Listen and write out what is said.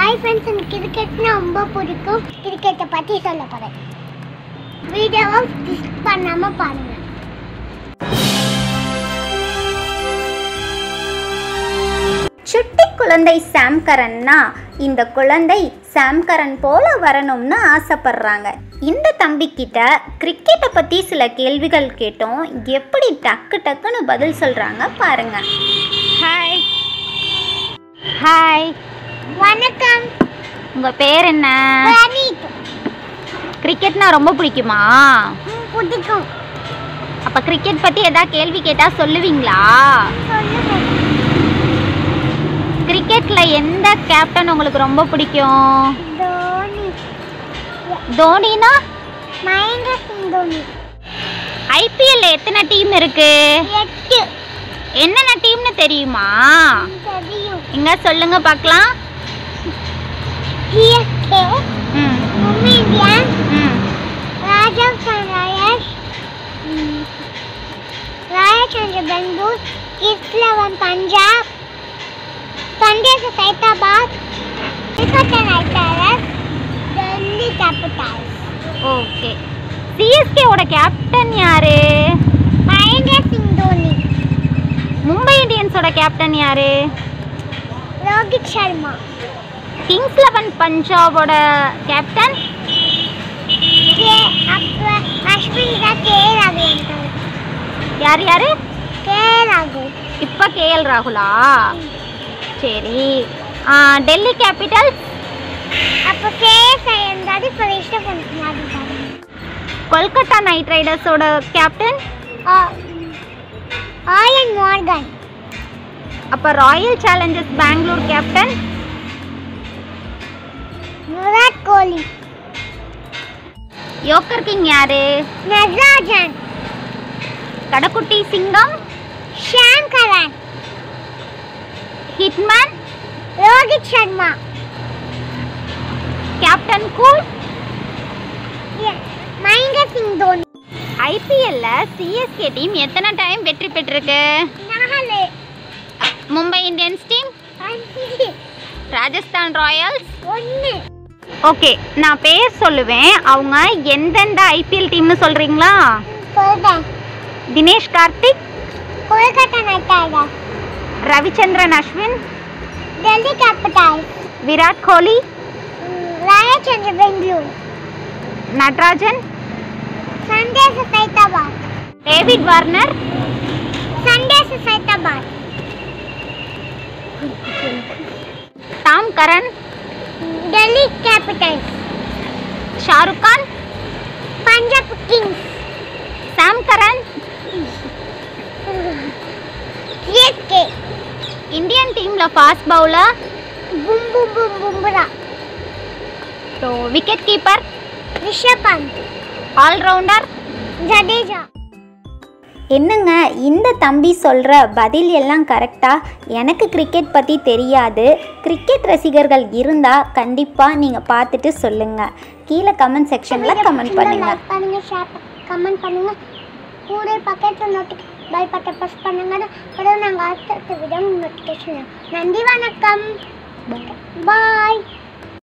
hi friends எனக்கு கிரிக்கெட்னா ரொம்ப பிடிக்கும் கிரிக்கெட்டை பற்றி சொல்ல போகிறேன் வீடியோவை மிஸ் பண்ணாமல் பாருங்க சுட்டி குழந்தை சாம்கரன்னா இந்த குழந்தை சாம்கரன் போல வரணும்னு ஆசைப்படுறாங்க இந்த தம்பிக்கிட்ட கிரிக்கெட்டை பற்றி சில கேள்விகள் கேட்டோம் எப்படி டக்கு டக்குன்னு பதில் சொல்கிறாங்க பாருங்க ஹாய் ஹாய் வணக்கம் உங்கள் பேர் என்ன பிரணீத் கிரிக்கெட்னா ரொம்ப பிடிக்குமா ம், பிடிக்கும் அப்போ கிரிக்கெட் பற்றி எதாவது கேள்வி கேட்டால் சொல்லுவீங்களா சொல்லுங்க கிரிக்கெட்டில் எந்த கேப்டன் உங்களுக்கு ரொம்ப பிடிக்கும் தோனி தோனினா மகேந்திர சிங் தோனி ஐபிஎல்ல எத்தனை டீம் இருக்கு எட்டு என்னென்ன டீம்னு தெரியுமா தெரியும் எங்க சொல்லுங்க பார்க்கலாம் சிஎஸ்கே ம் மும்பை இந்தியன்ஸ் ம் ராஜஸ்தான் ராயல்ஸ் ம், Royal Challenger Bangalore Kings Eleven Punjab Sunrisers Hyderabad Kolkata Knight Riders Delhi Capitals okay சிஎஸ்கேவோட கேப்டன் யாரு மகேந்திர சிங் தோனி மும்பை இந்தியன்ஸோட கேப்டன் யாரு ரோஹித் சர்மா கிங்ஸ் லெவன் பஞ்சாபோட கேப்டன் கே அப்ப அஸ்வின் தான் கே ராகுல் யார் யாரு கே ராகுல் இப்போ கேஎல் ராகுலா சரி ஆ, டெல்லி கேபிட்டல்ஸ் அப்போ கே இருந்தாரு இப்போ இஷ்டம் பண்ணிட்டாரு கொல்கத்தா நைட் ரைடர்ஸோட கேப்டன் ஆயன் மார்கன் அப்போ Royal Challengers Bangalore captain Virat Kohli yorker king யாரு நட்ராஜன் கடைக்குட்டி சிங்கம் Sam Curran hitman Rohit Sharma captain cool Mahendra Singh Dhoni ஐபிஎல்ல சிஎஸ்கே டீம் எத்தனை டைம் வெற்றி பெற்றிருக்கு நாலு மும்பை இந்தியன்ஸ் டீம் அஞ்சு ராஜஸ்தான் ராயல்ஸ் ஒன்று ஓகே நான் பேர் சொல்லுவேன் அவங்க எந்தெந்த ஐபிஎல் டீம்னு சொல்றீங்களா சொல்றேன் Dinesh Karthik Kolkata Knight Riders Ravichandran Ashwin Delhi Capitals Virat Kohli Royal Challenger Bangalore Natarajan Sunrisers Hyderabad David Warner Sunrisers Hyderabad Tom Curran Delhi Capitals Shahrukh Khan Punjab Kings Sam Curran CSK Indian டீம்ல ஃபாஸ்ட் பவுலர் பும் பும் பும் Bumrah so wicket keeper Rishabh Pant allrounder Jadeja என்னங்க இந்த தம்பி சொல்கிற பதில் எல்லாம் கரெக்டா எனக்கு கிரிக்கெட் பற்றி தெரியாது கிரிக்கெட் ரசிகர்கள் இருந்தால் கண்டிப்பாக நீங்கள் பார்த்துட்டு சொல்லுங்கள் கீழே கமெண்ட் செக்ஷனில் கமெண்ட் பண்ணுங்கள் லைக் பண்ணுங்க ஷேர் கமெண்ட் பண்ணுங்க கூட பக்கத்தில் நோட்டிஃபை பெல் பட்டன் ப்ரெஸ் பண்ணுங்க அப்புறம் நாங்கள் அடுத்த விட நோட்டிஃபிகேஷன் நன்றி வணக்கம் பாய்